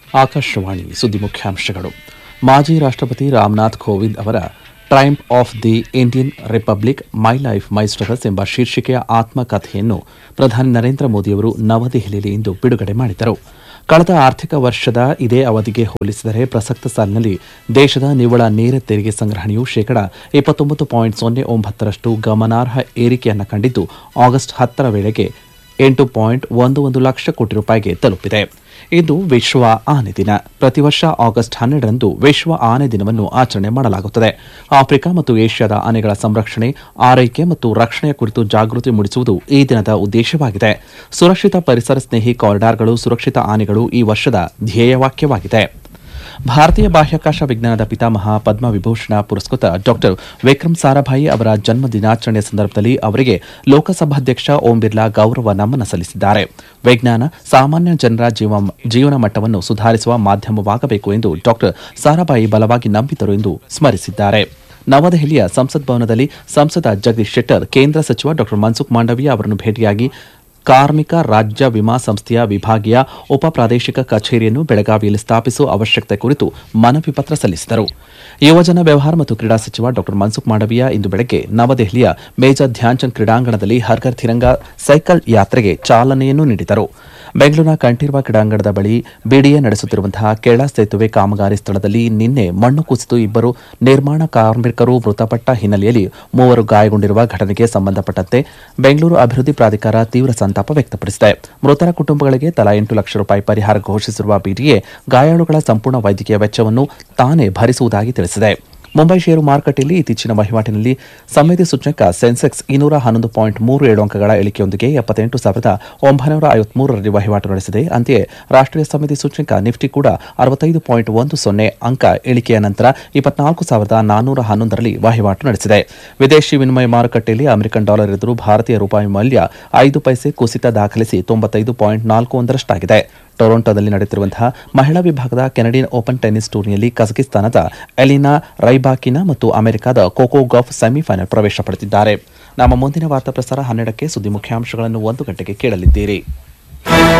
ಆಕಾಶವಾಣಿ ಸುದ್ದಿ ಮುಖ್ಯಾಂಶಗಳು ಮಾಜಿ ರಾಷ್ಟ್ರಪತಿ ರಾಮನಾಥ್ ಕೋವಿಂದ್ ಅವರ triumph of the Indian republic my life my struggles ಎಂಬ ಶೀರ್ಷಿಕೆಯ ಆತ್ಮಕಥೆಯನ್ನು ಪ್ರಧಾನಿ ನರೇಂದ್ರ ಮೋದಿಯವರು ನವದೆಹಲಿಯಲ್ಲಿ ಇಂದು ಬಿಡುಗಡೆ ಮಾಡಿದರು ಕಳೆದ ಆರ್ಥಿಕ ವರ್ಷದ ಇದೇ ಅವಧಿಗೆ ಹೋಲಿಸಿದರೆ ಪ್ರಸಕ್ತ ಸಾಲಿನಲ್ಲಿ ದೇಶದ ನಿವ್ವಳ ನೇರ ತೆರಿಗೆ ಸಂಗ್ರಹಣೆಯು ಶೇಕಡ ಇಪ್ಪತ್ತೊಂಬತ್ತು ಪಾಯಿಂಟ್ ಸೊನ್ನೆ ಒಂಬತ್ತರಷ್ಟು ಗಮನಾರ್ಹ ಏರಿಕೆಯನ್ನು ಕಂಡಿದ್ದು ಆಗಸ್ಟ್ ಹತ್ತರ ವೇಳೆಗೆ ಎಂಟು ಪಾಯಿಂಟ್ ಒಂದು ಒಂದು ಲಕ್ಷ ಕೋಟಿ ರೂಪಾಯಿಗೆ ತಲುಪಿದೆ ಇಂದು ವಿಶ್ವ ಆನೆ ದಿನ ಪ್ರತಿ ವರ್ಷ ಆಗಸ್ಟ್ ಹನ್ನೆರಡರಂದು ವಿಶ್ವ ಆನೆ ದಿನವನ್ನು ಆಚರಣೆ ಮಾಡಲಾಗುತ್ತದೆ ಆಫ್ರಿಕಾ ಮತ್ತು ಏಷ್ಯಾದ ಆನೆಗಳ ಸಂರಕ್ಷಣೆ ಆರೈಕೆ ಮತ್ತು ರಕ್ಷಣೆಯ ಕುರಿತು ಜಾಗೃತಿ ಮೂಡಿಸುವುದು ಈ ದಿನದ ಉದ್ದೇಶವಾಗಿದೆ ಸುರಕ್ಷಿತ ಪರಿಸರ ಸ್ನೇಹಿ ಕಾರಿಡಾರ್ಗಳು ಸುರಕ್ಷಿತ ಆನೆಗಳು ಈ ವರ್ಷದ ಧ್ಯೇಯವಾಕ್ಯವಾಗಿದೆ ಭಾರತೀಯ ಬಾಹ್ಯಾಕಾಶ ವಿಜ್ಞಾನದ ಪಿತಾಮಹ ಪದ್ಮ ವಿಭೂಷಣ ಪುರಸ್ಕೃತ ಡಾಕ್ಟರ್ ವಿಕ್ರಮ್ ಸಾರಾಭಾಯಿ ಅವರ ಜನ್ಮ ದಿನಾಚರಣೆಯ ಸಂದರ್ಭದಲ್ಲಿ ಅವರಿಗೆ ಲೋಕಸಭಾಧ್ಯಕ್ಷ ಓಂ ಬಿರ್ಲಾ ಗೌರವ ನಮನ ಸಲ್ಲಿಸಿದ್ದಾರೆ ವಿಜ್ಞಾನ ಸಾಮಾನ್ಯ ಜನರ ಜೀವ ಜೀವನ ಮಟ್ಟವನ್ನು ಸುಧಾರಿಸುವ ಮಾಧ್ಯಮವಾಗಬೇಕು ಎಂದು ಡಾಕ್ಟರ್ ಸಾರಾಭಾಯಿ ಬಲವಾಗಿ ನಂಬಿದರು ಎಂದು ಸ್ಮರಿಸಿದ್ದಾರೆ ನವದೆಹಲಿಯ ಸಂಸತ್ ಭವನದಲ್ಲಿ ಸಂಸದ ಜಗದೀಶ್ ಶೆಟ್ಟರ್ ಕೇಂದ್ರ ಸಚಿವ ಡಾಕ್ಟರ್ ಮನ್ಸುಖ್ ಮಾಂಡವೀಯ ಅವರನ್ನು ಭೇಟಿಯಾಗಿ ಕಾರ್ಮಿಕ ರಾಜ್ಯ ವಿಮಾ ಸಂಸ್ಥೆಯ ವಿಭಾಗೀಯ ಉಪ ಪ್ರಾದೇಶಿಕ ಕಚೇರಿಯನ್ನು ಬೆಳಗಾವಿಯಲ್ಲಿ ಸ್ಥಾಪಿಸುವ ಅವಶ್ಯಕತೆ ಕುರಿತು ಮನವಿ ಪತ್ರ ಸಲ್ಲಿಸಿದರು ಯುವಜನ ವ್ಯವಹಾರ ಮತ್ತು ಕ್ರೀಡಾ ಸಚಿವ ಡಾ ಮನ್ಸುಖ್ ಮಾಂಡವೀಯ ಇಂದು ಬೆಳಗ್ಗೆ ನವದೆಹಲಿಯ ಮೇಜರ್ ಧ್ಯಾನ್ಚಂದ್ ಕ್ರೀಡಾಂಗಣದಲ್ಲಿ ಹರ್ಘರ್ ತಿರಂಗ ಸೈಕಲ್ ಯಾತ್ರೆಗೆ ಚಾಲನೆಯನ್ನು ನೀಡಿದರು ಬೆಂಗಳೂರಿನ ಕಂಠೀರ್ವ ಕ್ರೀಡಾಂಗಣದ ಬಳಿ ಬಿಡಿಎ ನಡೆಸುತ್ತಿರುವಂತಹ ಕೆಳ ಸೇತುವೆ ಕಾಮಗಾರಿ ಸ್ಥಳದಲ್ಲಿ ನಿನ್ನೆ ಮಣ್ಣು ಕುಸಿದು ಇಬ್ಬರು ನಿರ್ಮಾಣ ಕಾರ್ಮಿಕರು ಮೃತಪಟ್ಟ ಹಿನ್ನೆಲೆಯಲ್ಲಿ ಮೂವರು ಗಾಯಗೊಂಡಿರುವ ಘಟನೆಗೆ ಸಂಬಂಧಪಟ್ಟಂತೆ ಬೆಂಗಳೂರು ಅಭಿವೃದ್ಧಿ ಪ್ರಾಧಿಕಾರ ತೀವ್ರ ಸಂತಾಪ ವ್ಯಕ್ತಪಡಿಸಿದೆ ಮೃತರ ಕುಟುಂಬಗಳಿಗೆ ತಲಾ ಎಂಟು ಲಕ್ಷ ರೂಪಾಯಿ ಪರಿಹಾರ ಘೋಷಿಸಿರುವ ಬಿಡಿಎ ಗಾಯಾಳುಗಳ ಸಂಪೂರ್ಣ ವೈದ್ಯಕೀಯ ವೆಚ್ಚವನ್ನು ತಾನೇ ಭರಿಸುವುದಾಗಿ ತಿಳಿಸಿದೆ ಮುಂಬೈ ಷೇರು ಮಾರುಕಟ್ಟೆಯಲ್ಲಿ ಇತ್ತೀಚಿನ ವಹಿವಾಟಿನಲ್ಲಿ ಸಂವೇದಿ ಸೂಚ್ಯಂಕ ಸೆನ್ಸೆಕ್ಸ್ ಇನ್ನೂರ ಹನ್ನೊಂದು ಪಾಯಿಂಟ್ ಮೂರು ಏಳು ಅಂಕಗಳ ಇಳಿಕೆಯೊಂದಿಗೆ ಎಪ್ಪತ್ತೆಂಟು ಸಾವಿರದ ಒಂಬೈನೂರ ಐವತ್ಮೂರರಲ್ಲಿ ವಹಿವಾಟು ನಡೆಸಿದೆ ಅಂತೆಯೇ ರಾಷ್ಟ್ರೀಯ ಸಮಿತಿ ಸೂಚ್ಯಂಕ ನಿಫ್ಟಿ ಕೂಡ ಅರವತ್ತೈದು ಪಾಯಿಂಟ್ ಒಂದು ಸೊನ್ನೆ ಅಂಕ ಇಳಿಕೆಯ ನಂತರ ಇಪ್ಪತ್ನಾಲ್ಕು ಸಾವಿರದ ನಾನ್ನೂರ ಹನ್ನೊಂದರಲ್ಲಿ ವಹಿವಾಟು ನಡೆಸಿದೆ ವಿದೇಶಿ ವಿನಿಮಯ ಮಾರುಕಟ್ಟೆಯಲ್ಲಿ ಅಮೆರಿಕನ್ ಡಾಲರ್ ಎದುರು ಭಾರತೀಯ ರೂಪಾಯಿ ಮೌಲ್ಯ ಐದು ಪೈಸೆ ಕುಸಿತ ದಾಖಲಿಸಿ ತೊಂಬತ್ತೈದು ಪಾಯಿಂಟ್ ನಾಲ್ಕು ಒಂದರಷ್ಟಾಗಿದೆ ಟೊರೊಂಟೊದಲ್ಲಿ ನಡೆಯುತ್ತಿರುವಂತಹ ಮಹಿಳಾ ವಿಭಾಗದ ಕೆನಡಿಯನ್ ಓಪನ್ ಟೆನ್ನಿಸ್ ಟೂರ್ನಿಯಲ್ಲಿ ಕಜಕಿಸ್ತಾನದ ಎಲಿನಾ ರೈಬಾಕಿನಾ ಮತ್ತು ಅಮೆರಿಕದ ಕೋಕೋ ಗಾಫ್ ಸೆಮಿಫೈನಲ್ ಪ್ರವೇಶ ಪಡೆದಿದ್ದಾರೆ ನಮ್ಮ ಮುಂದಿನ ವಾರ್ತಾ ಪ್ರಸಾರ ಹನ್ನೆರಡಕ್ಕೆ ಸುದ್ದಿ ಮುಖ್ಯಾಂಶಗಳನ್ನು ಒಂದು ಗಂಟೆಗೆ ಕೇಳಲಿದ್ದೀರಿ